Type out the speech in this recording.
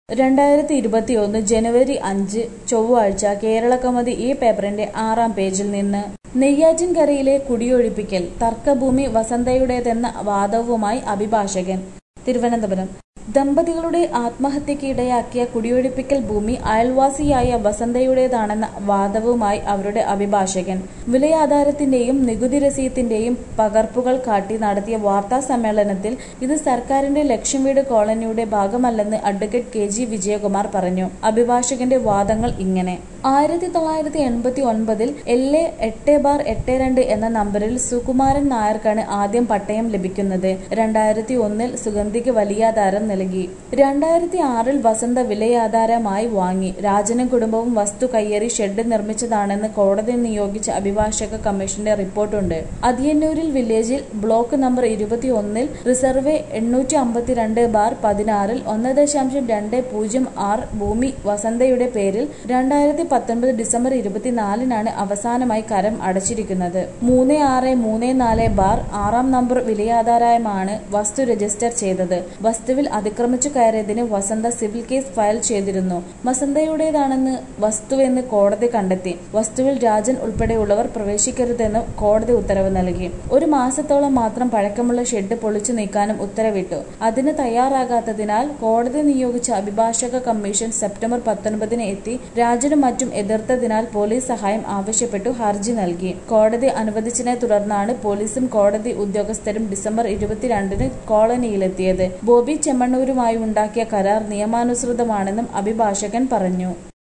രണ്ടായിരത്തി ഇരുപത്തിയൊന്ന് ജനുവരി അഞ്ച് ചൊവ്വാഴ്ച കേരളകൗമുദി ഈ പേപ്പറിന്റെ ആറാം പേജിൽ നിന്ന് നെയ്യാറ്റിൻകരയിലെ കുടിയൊഴിപ്പിക്കൽ തർക്കഭൂമി വസന്തയുടേതെന്ന വാദവുമായി അഭിഭാഷകൻ തിരുവനന്തപുരം ദമ്പതികളുടെ ആത്മഹത്യക്ക് ഇടയാക്കിയ കുടിയൊഴിപ്പിക്കൽ ഭൂമി അയൽവാസിയായ വസന്തയുടേതാണെന്ന വാദവുമായി അവരുടെ അഭിഭാഷകൻ വിലയാധാരത്തിന്റെയും നികുതി രസീത്തിന്റെയും പകർപ്പുകൾ കാട്ടി നടത്തിയ വാർത്താ സമ്മേളനത്തിൽ ഇത് സർക്കാരിന്റെ ലക്ഷ്യം വീട് കോളനിയുടെ ഭാഗമല്ലെന്ന് അഡ്വക്കേറ്റ് കെ ജി വിജയകുമാർ പറഞ്ഞു അഭിഭാഷകന്റെ വാദങ്ങൾ ഇങ്ങനെ ആയിരത്തി തൊള്ളായിരത്തി എൺപത്തി ഒൻപതിൽ എൽ എ എട്ട് ബാർ എട്ട് രണ്ട് എന്ന നമ്പറിൽ സുകുമാരൻ നായർക്കാണ് ആദ്യം പട്ടയം ലഭിക്കുന്നത് രണ്ടായിരത്തി ഒന്നിൽ സുഗന്ധിക്ക് വലിയാധാരം നൽകി രണ്ടായിരത്തി ആറിൽ വസന്ത വിലയാധാരമായി വാങ്ങി രാജനും കുടുംബവും വസ്തു കയ്യേറി ഷെഡ് നിർമ്മിച്ചതാണെന്ന് കോടതി നിയോഗിച്ച അഭിഭാഷക കമ്മീഷന്റെ റിപ്പോർട്ടുണ്ട് അതിയന്നൂരിൽ വില്ലേജിൽ ബ്ലോക്ക് നമ്പർ ഇരുപത്തി ഒന്നിൽ റിസർവേ എണ്ണൂറ്റി അമ്പത്തിരണ്ട് ബാർ പതിനാറിൽ ഒന്ന് ദശാംശം രണ്ട് പൂജ്യം ആറ് ഭൂമി വസന്തയുടെ പേരിൽ രണ്ടായിരത്തി പത്തൊൻപത് ഡിസംബർ ഇരുപത്തിനാലിനാണ് അവസാനമായി കരം അടച്ചിരിക്കുന്നത് മൂന്ന് ആറ് മൂന്ന് നാല് ബാർ ആറാം നമ്പർ വിലയാധാരമാണ് വസ്തു രജിസ്റ്റർ ചെയ്തത് വസ്തുവിൽ അതിക്രമിച്ചു കയറിയതിന് വസന്ത സിവിൽ കേസ് ഫയൽ ചെയ്തിരുന്നു വസന്തയുടേതാണെന്ന് വസ്തുവെന്ന് കോടതി കണ്ടെത്തി വസ്തുവിൽ രാജൻ ഉൾപ്പെടെയുള്ളവർ പ്രവേശിക്കരുതെന്ന് കോടതി ഉത്തരവ് നൽകി ഒരു മാസത്തോളം മാത്രം പഴക്കമുള്ള ഷെഡ് പൊളിച്ചു നീക്കാനും ഉത്തരവിട്ടു അതിന് തയ്യാറാകാത്തതിനാൽ കോടതി നിയോഗിച്ച അഭിഭാഷക കമ്മീഷൻ സെപ്റ്റംബർ പത്തൊൻപതിന് എത്തി രാജനും മറ്റും എതിർത്തതിനാൽ പോലീസ് സഹായം ആവശ്യപ്പെട്ടു ഹർജി നൽകി കോടതി അനുവദിച്ചതിനെ തുടർന്നാണ് പോലീസും കോടതി ഉദ്യോഗസ്ഥരും ഡിസംബർ ഇരുപത്തിരണ്ടിന് കോളനിയിലെത്തിയത് ബോബി ചെമ്മണ്ണൂരുമായി ഉണ്ടാക്കിയ കരാർ നിയമാനുസൃതമാണെന്നും അഭിഭാഷകൻ പറഞ്ഞു